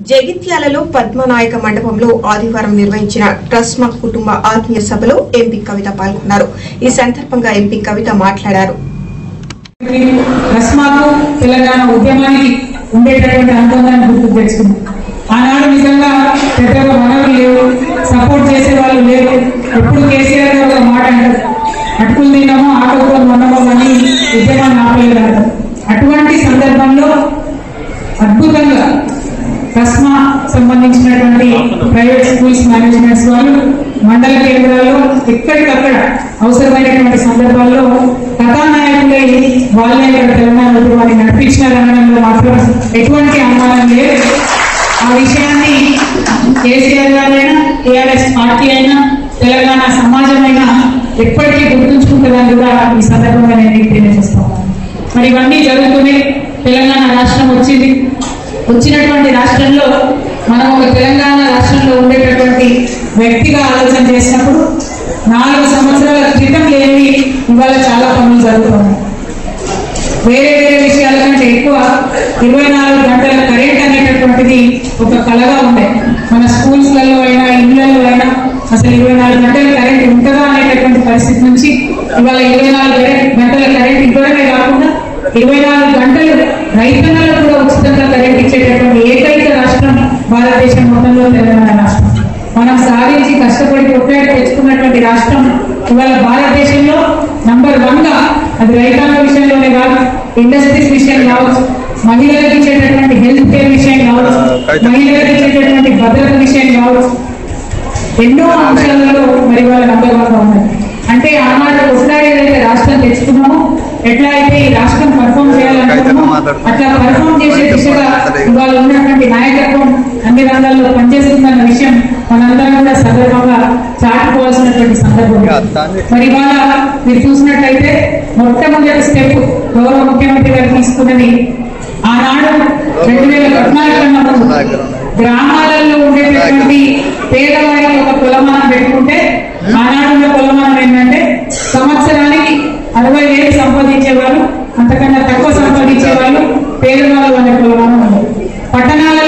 జగిత్యాలలో పద్మనాయక మండపంలో ఆదివారం నిర్వహించిన ట్రస్మా కుటుంబ ఆత్మీయ సభలో ఎంపీ కవిత పాల్గొన్నారు ఈ సందర్భంగా ఎంపీ కవిత మాట్లాడారు రస్మాకు తెలంగాణ ఉద్యమానికి ఉండేటటువంటి అనుబంధాన్ని గుర్తు తెచ్చుకుంది ఆనాడు నిజంగా పెద్దగా వనరులు లేవు సపోర్ట్ చేసే వాళ్ళు లేరు ఎప్పుడు కేసీఆర్ గారు ఒక మాట అంటారు అటుకులు తిన్నామో ఆటోతో మొన్నమో అని ఉద్యమాన్ని ఆపలేదు అంటారు అటువంటి సందర్భంలో అద్భుతంగా కస్మా సంబంధించినటువంటి ప్రైవేట్ స్కూల్స్ మేనేజ్మెంట్స్ వాళ్ళు మండల కేంద్రాల్లో ఎక్కడికక్కడ అవసరమైనటువంటి సందర్భాల్లో కథానాయకులై వాళ్ళే ఇక్కడ తెలంగాణ ఉద్యమాన్ని నడిపించినారనడంలో మాత్రం ఎటువంటి అనుమానం లేదు ఆ విషయాన్ని కేసీఆర్ గారైనా టీఆర్ఎస్ పార్టీ అయినా తెలంగాణ సమాజం అయినా ఎప్పటికీ గుర్తుంచుకుంటుందని కూడా ఈ సందర్భంగా నేను తెలియజేస్తాను మరి ఇవన్నీ జరుగుతూనే తెలంగాణ రాష్ట్రం వచ్చింది వచ్చినటువంటి రాష్ట్రంలో మనం ఒక తెలంగాణ రాష్ట్రంలో ఉండేటటువంటి వ్యక్తిగా ఆలోచన చేసినప్పుడు నాలుగు సంవత్సరాల క్రితం లేని ఇవాళ చాలా పనులు జరుగుతున్నాయి వేరే వేరే విషయాల కంటే ఎక్కువ ఇరవై నాలుగు గంటల కరెంట్ అనేటటువంటిది ఒక కళగా ఉండే మన స్కూల్స్లలో అయినా ఇళ్లలో అయినా అసలు ఇరవై నాలుగు గంటల కరెంట్ ఉంటుందా అనేటటువంటి పరిస్థితి నుంచి ఇవాళ ఇరవై నాలుగు కరెంట్ గంటల కరెంట్ ఇవ్వడమే కాకుండా ఇరవై నాలుగు గంటలు రైతన్నలకు కూడా ఉచితంగా కరెంట్ ఇచ్చేటటువంటి ఏకైక రాష్ట్రం భారతదేశం మొత్తంలో తెలంగాణ రాష్ట్రం మనం సాధించి కష్టపడి కొట్లాడి తెచ్చుకున్నటువంటి రాష్ట్రం ఇవాళ భారతదేశంలో నంబర్ వన్ గా అది రైతాంగ విషయంలోనే కాదు ఇండస్ట్రీస్ విషయం కావచ్చు మహిళలకు ఇచ్చేటటువంటి హెల్త్ కేర్ విషయం కావచ్చు మహిళలకు ఇచ్చేటటువంటి భద్రత విషయం కావచ్చు ఎన్నో అంశాలలో మరి వాళ్ళ నంబర్ వన్ గా ఉన్నాయి అంటే ఆనాడు కొట్లాడి ఏదైతే రాష్ట్రం తెచ్చుకున్నామో ఎట్లా అయితే ఈ రాష్ట్రం పర్ఫామ్ చేయాలనుకున్నామో అట్లా పర్ఫామ్ చేసే దిశగా ఇవాళ ఉన్నటువంటి నాయకత్వం అన్ని రంగాల్లో పనిచేస్తుందన్న విషయం మనందరం కూడా సందర్భంగా చాటుకోవాల్సినటువంటి సందర్భం మరి ఇవాళ మీరు చూసినట్లయితే మొట్టమొదటి స్టెప్ గౌరవ ముఖ్యమంత్రి గారు తీసుకున్నది ఆనాడు రెండు వేల పద్నాలుగు కన్నా ముందు గ్రామాలలో ఉండేటటువంటి పేదవారికి ఒక కులమానం పెట్టుకుంటే ఆనాడున్న కులమానం ఏంటంటే సంవత్సరానికి అరవై వేలు సంపాదించే వాళ్ళు అంతకన్నా తక్కువ సంపాదించే వాళ్ళు పేదవాళ్ళు అనే కులమానం ఉంది పట్టణాల